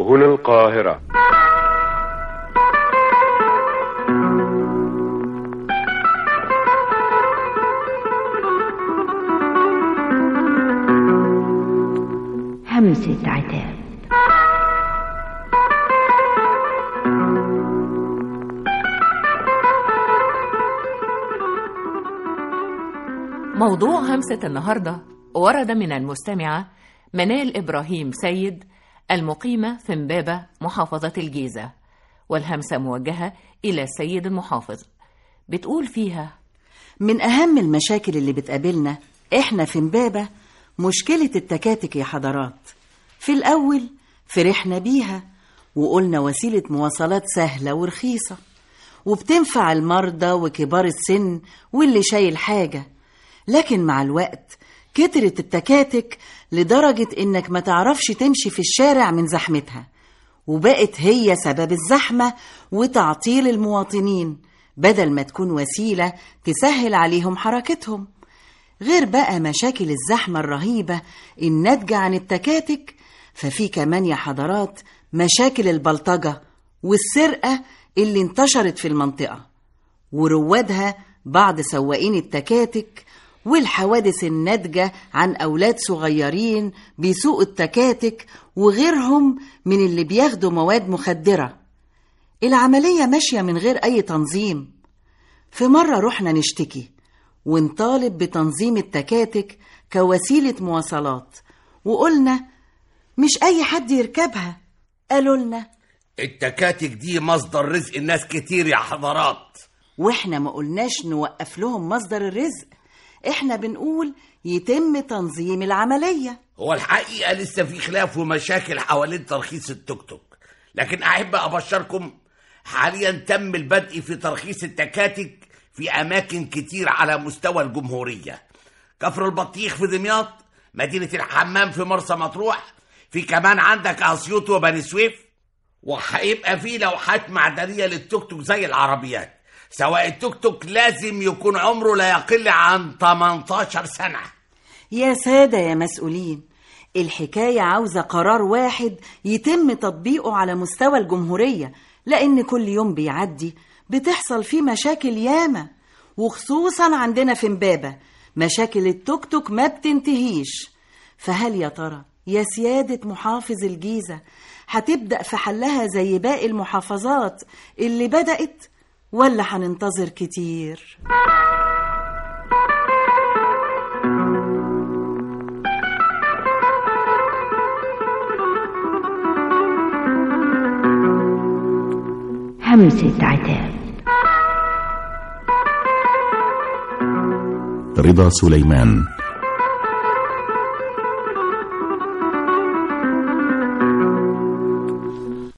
هنا القاهرة همسة عتاب موضوع همسة النهاردة ورد من المستمعة منال إبراهيم سيد المقيمة في امبابة محافظة الجيزة والهمسة موجهة إلى السيد المحافظ بتقول فيها من أهم المشاكل اللي بتقابلنا إحنا في امبابة مشكلة التكاتك يا حضرات في الأول فرحنا بيها وقلنا وسيلة مواصلات سهلة ورخيصة وبتنفع المرضى وكبار السن واللي شايل حاجة لكن مع الوقت كترت التكاتك لدرجة إنك ما تعرفش تمشي في الشارع من زحمتها وبقت هي سبب الزحمة وتعطيل المواطنين بدل ما تكون وسيلة تسهل عليهم حركتهم غير بقى مشاكل الزحمة الرهيبة الناتجة عن التكاتك ففي كمان يا حضرات مشاكل البلطجة والسرقة اللي انتشرت في المنطقة وروادها بعض سواقين التكاتك والحوادث الناتجة عن أولاد صغيرين بيسوقوا التكاتك وغيرهم من اللي بياخدوا مواد مخدرة العملية ماشية من غير أي تنظيم في مرة رحنا نشتكي ونطالب بتنظيم التكاتك كوسيلة مواصلات وقلنا مش أي حد يركبها قالوا لنا التكاتك دي مصدر رزق الناس كتير يا حضرات واحنا ما قلناش نوقف لهم مصدر الرزق احنا بنقول يتم تنظيم العملية هو الحقيقة لسه في خلاف ومشاكل حوالين ترخيص التوك توك لكن أحب أبشركم حاليا تم البدء في ترخيص التكاتك في أماكن كتير على مستوى الجمهورية كفر البطيخ في دمياط مدينة الحمام في مرسى مطروح في كمان عندك أسيوط وبني سويف وهيبقى في لوحات معدنية للتوك توك زي العربيات سواء التوك توك لازم يكون عمره لا يقل عن 18 سنة يا سادة يا مسؤولين الحكاية عاوزة قرار واحد يتم تطبيقه على مستوى الجمهورية لأن كل يوم بيعدي بتحصل فيه مشاكل ياما وخصوصا عندنا في امبابة مشاكل التوك توك ما بتنتهيش فهل يا ترى يا سيادة محافظ الجيزة هتبدأ في حلها زي باقي المحافظات اللي بدأت ولا هننتظر كتير همسة عتاب رضا سليمان